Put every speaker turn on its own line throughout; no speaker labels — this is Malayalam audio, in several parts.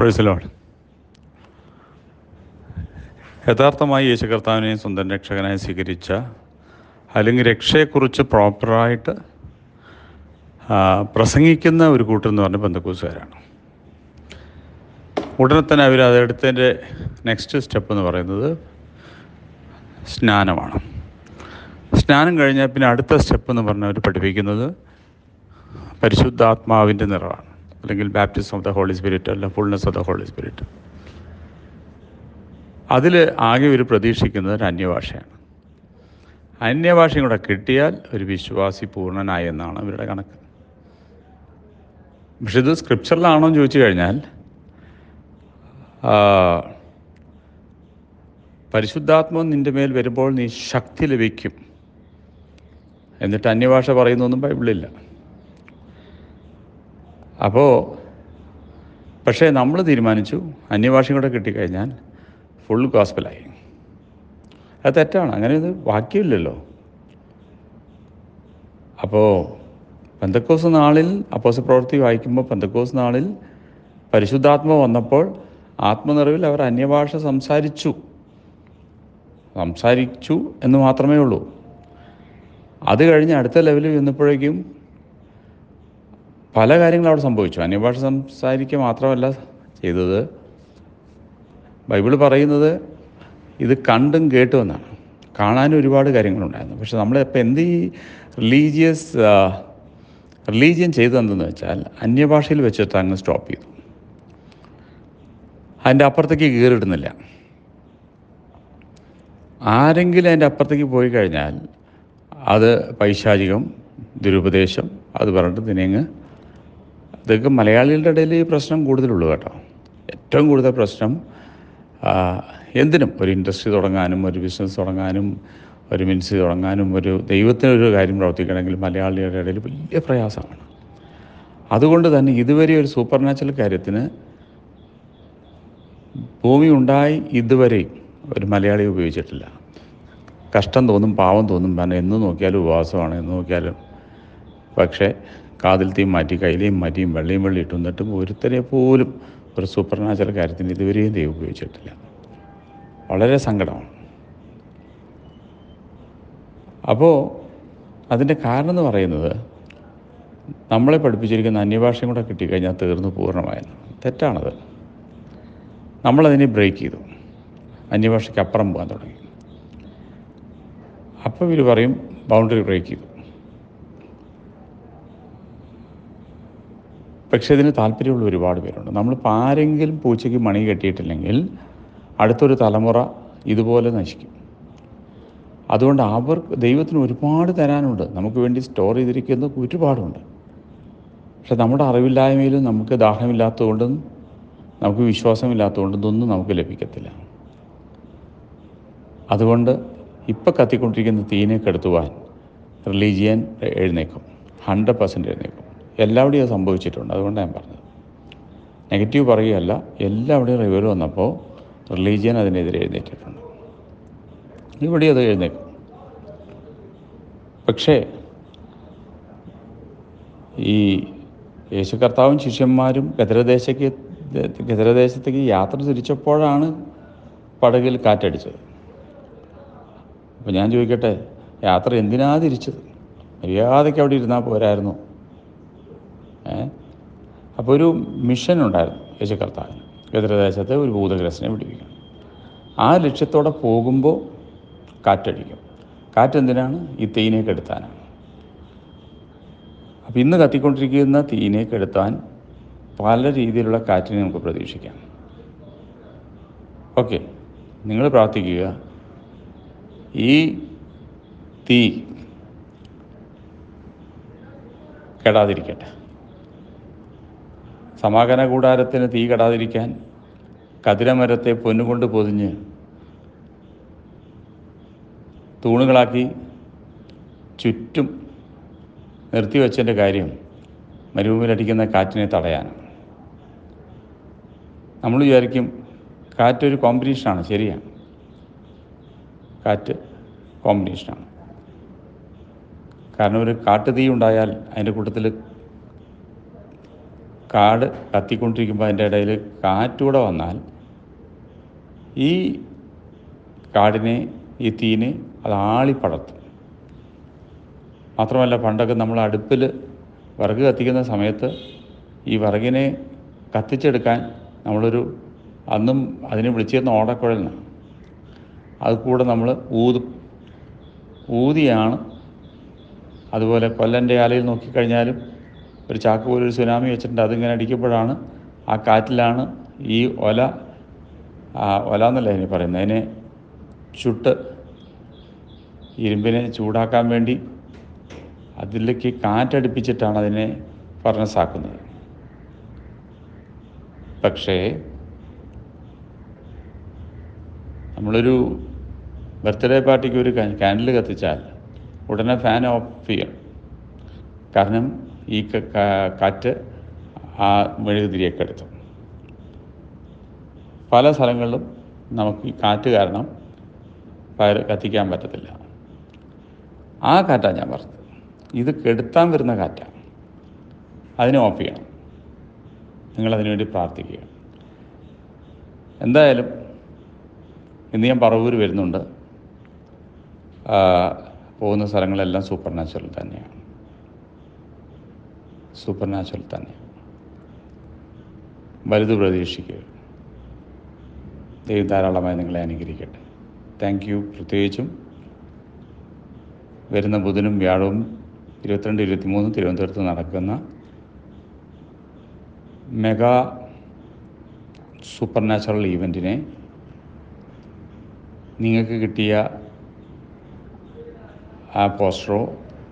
പ്രൊഴസിലോട് യഥാർത്ഥമായി യേശു കർത്താവിനെ സ്വന്തം രക്ഷകനായി സ്വീകരിച്ച അല്ലെങ്കിൽ രക്ഷയെക്കുറിച്ച് പ്രോപ്പറായിട്ട് ആ, പ്രസംഗിക്കുന്ന ഒരു കൂട്ടർ എന്ന് പറഞ്ഞ ബന്ധക്കൂസുകാരാണ് ഉടനെ തന്നെ അവർ അതെടുത്തതിൻ്റെ നെക്സ്റ്റ് സ്റ്റെപ്പ് എന്ന് പറയുന്നത് സ്നാനമാണ് സ്നാനം കഴിഞ്ഞാൽ പിന്നെ അടുത്ത സ്റ്റെപ്പ് എന്ന് പറഞ്ഞവർ പഠിപ്പിക്കുന്നത് പരിശുദ്ധാത്മാവിൻ്റെ നിറവാണ് അല്ലെങ്കിൽ baptism of the holy spirit അല്ല fullness of the holy spirit അതിൽ ആകെ ഒരു പ്രതീക്ഷിക്കുന്നത് ഒരു അന്യഭാഷയാണ് അന്യഭാഷയും കൂടെ കിട്ടിയാൽ ഒരു വിശ്വാസി പൂർണ്ണനായി എന്നാണ് അവരുടെ കണക്ക് പക്ഷെ ഇത് സ്ക്രിപ്ചറിലാണോ എന്ന് ചോദിച്ചു കഴിഞ്ഞാൽ ആ, പരിശുദ്ധാത്മാവ് നിൻ്റെ മേൽ വരുമ്പോൾ നീ ശക്തി ലഭിക്കും എന്നിട്ട് അന്യഭാഷ പറയുന്നൊന്നും ബൈബിളില്ല അപ്പോൾ പക്ഷേ നമ്മൾ തീരുമാനിച്ചു അന്യഭാഷയും കൂടെ കിട്ടിക്കഴിഞ്ഞാൽ ഫുൾ ഗോസ്പലായി അത് തെറ്റാണ് അങ്ങനെ ഇത് വാക്യമില്ലല്ലോ അപ്പോൾ പന്തക്കോസ് നാളിൽ അപ്പോസ പ്രവൃത്തി വായിക്കുമ്പോൾ പന്തക്കോസ് നാളിൽ പരിശുദ്ധാത്മ വന്നപ്പോൾ ആത്മനിറവിൽ അവർ അന്യഭാഷ സംസാരിച്ചു സംസാരിച്ചു എന്ന് മാത്രമേ ഉള്ളൂ അത് കഴിഞ്ഞ് അടുത്ത ലെവലിൽ വന്നപ്പോഴേക്കും പല കാര്യങ്ങളും അവിടെ സംഭവിച്ചു അന്യഭാഷ സംസാരിക്കുക മാത്രമല്ല ചെയ്തത് ബൈബിൾ പറയുന്നത് ഇത് കണ്ടും കേട്ടും എന്നാണ് കാണാനും ഒരുപാട് കാര്യങ്ങളുണ്ടായിരുന്നു പക്ഷെ നമ്മളിപ്പോൾ എന്ത് ഈ റിലീജിയസ് റിലീജിയൻ ചെയ്തതെന്തെന്ന് വെച്ചാൽ അന്യഭാഷയിൽ വെച്ചിട്ട് അങ്ങ് സ്റ്റോപ്പ് ചെയ്തു അതിൻ്റെ അപ്പുറത്തേക്ക് കീറിടുന്നില്ല ആരെങ്കിലും അതിൻ്റെ അപ്പുറത്തേക്ക് പോയി കഴിഞ്ഞാൽ അത് പൈശാചികം ദുരുപദേശം അത് പറഞ്ഞിട്ട് തിനങ്ങ് ഇതൊക്കെ മലയാളികളുടെ ഇടയിൽ ഈ പ്രശ്നം കൂടുതലുള്ളൂ കേട്ടോ ഏറ്റവും കൂടുതൽ പ്രശ്നം ആ, എന്തിനും ഒരു ഇൻഡസ്ട്രി തുടങ്ങാനും ഒരു ബിസിനസ് തുടങ്ങാനും ഒരു മിനിസ്ട്രി തുടങ്ങാനും ഒരു ദൈവത്തിനൊരു കാര്യം പ്രവർത്തിക്കണമെങ്കിൽ മലയാളികളുടെ ഇടയിൽ വലിയ പ്രയാസമാണ് അതുകൊണ്ട് തന്നെ ഇതുവരെ ഒരു സൂപ്പർ നാച്ചുറൽ കാര്യത്തിന് ഭൂമി ഉണ്ടായി ഇതുവരെയും ഒരു മലയാളി ഉപയോഗിച്ചിട്ടില്ല കഷ്ടം തോന്നും പാവം തോന്നും കാരണം എന്ന് നോക്കിയാലും ഉപവാസമാണ് എന്ന് നോക്കിയാലും പക്ഷേ കാതിൽ തീ മാറ്റി കയ്യിലെയും മാറ്റിയും വെള്ളയും വെള്ളി ഇട്ടു എന്നിട്ടും ഒരുത്തരെ പോലും ഒരു സൂപ്പർ നാച്ചുറൽ കാര്യത്തിന് ഇതുവരെയും ദൈവം ഉപയോഗിച്ചിട്ടില്ല വളരെ സങ്കടമാണ് അപ്പോൾ അതിൻ്റെ കാരണം എന്ന് പറയുന്നത് നമ്മളെ പഠിപ്പിച്ചിരിക്കുന്ന അന്യഭാഷയും കൂടെ കിട്ടിക്കഴിഞ്ഞാൽ തീർന്നു പൂർണ്ണമായെന്ന് തെറ്റാണത് നമ്മളതിനെ ബ്രേക്ക് ചെയ്തു അന്യഭാഷയ്ക്ക് അപ്പുറം പോകാൻ തുടങ്ങി അപ്പോൾ ഇവർ പറയും ബൗണ്ടറി ബ്രേക്ക് ചെയ്തു പക്ഷേ ഇതിന് താല്പര്യമുള്ള ഒരുപാട് പേരുണ്ട് നമ്മളിപ്പോൾ ആരെങ്കിലും പൂച്ചയ്ക്ക് മണി കെട്ടിയിട്ടില്ലെങ്കിൽ അടുത്തൊരു തലമുറ ഇതുപോലെ നശിക്കും അതുകൊണ്ട് അവർ ദൈവത്തിന് ഒരുപാട് തരാനുണ്ട് നമുക്ക് വേണ്ടി സ്റ്റോർ ചെയ്തിരിക്കുന്ന ഒരുപാടുണ്ട് പക്ഷെ നമ്മുടെ അറിവില്ലായ്മയിലും നമുക്ക് ദാഹമില്ലാത്തതുകൊണ്ടും നമുക്ക് വിശ്വാസമില്ലാത്തതുകൊണ്ടും ഇതൊന്നും നമുക്ക് ലഭിക്കത്തില്ല അതുകൊണ്ട് ഇപ്പം കത്തിക്കൊണ്ടിരിക്കുന്ന തീനെ കെടുത്തുവാൻ റിലീജിയൻ എഴുന്നേക്കും ഹൺഡ്രഡ് പെർസെൻറ്റ് എഴുന്നേക്കും എല്ലാവിടെയും അത് സംഭവിച്ചിട്ടുണ്ട് അതുകൊണ്ടാണ് ഞാൻ പറഞ്ഞത് നെഗറ്റീവ് പറയുകയല്ല എല്ലാവിടെയും റിവർ വന്നപ്പോൾ റിലീജിയൻ അതിനെതിരെ എഴുന്നേറ്റിട്ടുണ്ട് ഇവിടെ അത് എഴുന്നേക്കും പക്ഷേ ഈ യേശു കർത്താവും ശിഷ്യന്മാരും ഗദരദേശയ്ക്ക് ഗദരദേശത്തേക്ക് യാത്ര തിരിച്ചപ്പോഴാണ് പടകിൽ കാറ്റടിച്ചത് അപ്പോൾ ഞാൻ ചോദിക്കട്ടെ യാത്ര എന്തിനാ തിരിച്ചത് മര്യാദയ്ക്ക് അവിടെ ഇരുന്നാൽ പോരായിരുന്നു ഏ അപ്പോൾ ഒരു മിഷൻ ഉണ്ടായിരുന്നു യേശു കർത്താവിന് ഗദരദേശത്തെ ഒരു ഭൂതഗ്രസ്തനെ പിടിപ്പിക്കണം ആ ലക്ഷ്യത്തോടെ പോകുമ്പോൾ കാറ്റടിക്കും കാറ്റെന്തിനാണ് ഈ തീനെ കെടുത്താനാണ് അപ്പോൾ ഇന്ന് കത്തിക്കൊണ്ടിരിക്കുന്ന തീനെ കെടുത്താൻ പല രീതിയിലുള്ള കാറ്റിനെ നമുക്ക് പ്രതീക്ഷിക്കാം ഓക്കെ നിങ്ങൾ പ്രാർത്ഥിക്കുക ഈ തീ കെടാതിരിക്കട്ടെ സമാഗമന കൂടാരത്തിന് തീ കെടാതിരിക്കാൻ കതിരമരത്തെ പൊന്നുകൊണ്ട് പൊതിഞ്ഞ് തൂണുകളാക്കി ചുറ്റും നിർത്തിവെച്ചതിൻ്റെ കാര്യം മരുഭൂമിയിലടിക്കുന്ന കാറ്റിനെ തടയാനാണ് നമ്മൾ വിചാരിക്കും കാറ്റൊരു കോമ്പറ്റീഷനാണ് ശരിയാണ് കാറ്റ് കോമ്പിനേഷനാണ് കാരണം ഒരു കാട്ടുതീ ഉണ്ടായാൽ അതിൻ്റെ കൂട്ടത്തിൽ കാട് കത്തിക്കൊണ്ടിരിക്കുമ്പോൾ അതിൻ്റെ ഇടയിൽ കാറ്റൂടെ വന്നാൽ ഈ കാടിനെ ഈ തീനെ അത് ആളിപ്പടർത്തും മാത്രമല്ല പണ്ടൊക്കെ നമ്മൾ അടുപ്പിൽ വിറക് കത്തിക്കുന്ന സമയത്ത് ഈ വിറകിനെ കത്തിച്ചെടുക്കാൻ നമ്മളൊരു അന്നും അതിനെ വിളിച്ചിരുന്ന ഓടക്കുഴലിനാണ് അത് കൂടെ നമ്മൾ ഊതും ഊതിയാണ് അതുപോലെ കൊല്ലൻ്റെ ആലയിൽ നോക്കിക്കഴിഞ്ഞാലും ഒരു ചാക്ക് പോലെ ഒരു സുനാമി വെച്ചിട്ടുണ്ട് അതിങ്ങനെ അടിക്കുമ്പോഴാണ് ആ കാറ്റിലാണ് ഈ ഒല ആ ഒല എന്നല്ല അതിനെ പറയുന്നത് അതിനെ ചുട്ട് ഇരുമ്പിനെ ചൂടാക്കാൻ വേണ്ടി അതിലേക്ക് കാറ്റടിപ്പിച്ചിട്ടാണ് അതിനെ ഫർണസാക്കുന്നത് പക്ഷേ നമ്മളൊരു ബർത്ത്ഡേ പാർട്ടിക്ക് ഒരു ക്യാൻഡിൽ കത്തിച്ചാൽ ഉടനെ ഫാൻ ഓഫ് ചെയ്യണം കാരണം ഈ ക- കാ- കാറ്റ് ആ മെഴുകുതിരിയൊക്കെ എടുത്തു പല സ്ഥലങ്ങളിലും നമുക്ക് ഈ കാറ്റ് കാരണം ഫയർ കത്തിക്കാൻ പറ്റത്തില്ല ആ കാറ്റാണ് ഞാൻ പറഞ്ഞത് ഇത് കെടുത്താൻ വരുന്ന കാറ്റാണ് അതിനെ ഓഫ് ചെയ്യണം നിങ്ങളതിനു വേണ്ടി പ്രാർത്ഥിക്കുക എന്തായാലും ഇന്ന് ഞാൻ പറവൂർ വരുന്നുണ്ട് ആ, പോകുന്ന സ്ഥലങ്ങളെല്ലാം സൂപ്പർ നാച്ചുറൽ തന്നെയാണ് സൂപ്പർ നാച്ചുറൽ തന്നെയാണ് വലുത് പ്രതീക്ഷിക്കുക ദൈവം ധാരാളമായി നിങ്ങളെ അനുഗ്രഹിക്കട്ടെ താങ്ക് യു പ്രത്യേകിച്ചും വരുന്ന ബുധനും വ്യാഴവും ഇരുപത്തിരണ്ട് ഇരുപത്തിമൂന്ന് തിരുവനന്തപുരത്ത് നടക്കുന്ന മെഗാ സൂപ്പർ നാച്ചുറൽ ഈവൻറ്റിനെ നിങ്ങൾക്ക് കിട്ടിയ ആ പോസ്റ്ററോ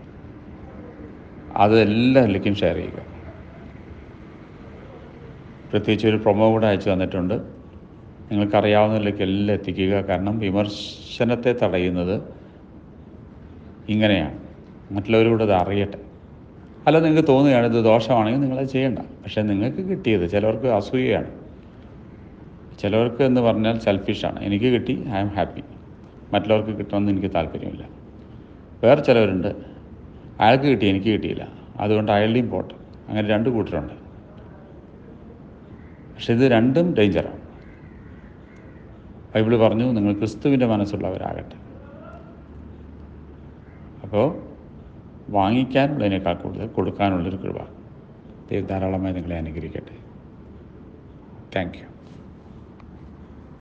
അത് എല്ലാവരിലേക്കും ഷെയർ ചെയ്യുക പ്രത്യേകിച്ച് ഒരു പ്രൊമോ കൂടെ അയച്ചു തന്നിട്ടുണ്ട് നിങ്ങൾക്കറിയാവുന്നതിലേക്ക് എല്ലാം എത്തിക്കുക കാരണം വിമർശനത്തെ തടയുന്നത് ഇങ്ങനെയാണ് മറ്റുള്ളവരോട് അത് അറിയട്ടെ അല്ല നിങ്ങൾക്ക് തോന്നുകയാണ് ഇത് ദോഷമാണെങ്കിൽ നിങ്ങളത് ചെയ്യണ്ട പക്ഷേ നിങ്ങൾക്ക് കിട്ടിയത് ചിലവർക്ക് അസൂയയാണ് ചിലവർക്ക് എന്ന് പറഞ്ഞാൽ സെൽഫിഷാണ് എനിക്ക് കിട്ടി ഐ ആം ഹാപ്പി മറ്റുള്ളവർക്ക് കിട്ടണമെന്ന് എനിക്ക് താല്പര്യമില്ല വേറെ ചിലവരുണ്ട് അയാൾക്ക് കിട്ടി എനിക്ക് കിട്ടിയില്ല അതുകൊണ്ട് അയാളുടെയും പോട്ടെ അങ്ങനെ രണ്ട് കൂട്ടരുണ്ട് പക്ഷെ ഇത് രണ്ടും ഡേഞ്ചറാണ് ബൈബിള് പറഞ്ഞു നിങ്ങൾ ക്രിസ്തുവിൻ്റെ മനസ്സുള്ളവരാകട്ടെ അപ്പോൾ വാങ്ങിക്കാനുള്ളതിനേക്കാൾ കൂടുതൽ കൊടുക്കാനുള്ളൊരു കൃപ ദൈവം ധാരാളമായി നിങ്ങളെ അനുഗ്രഹിക്കട്ടെ താങ്ക് യു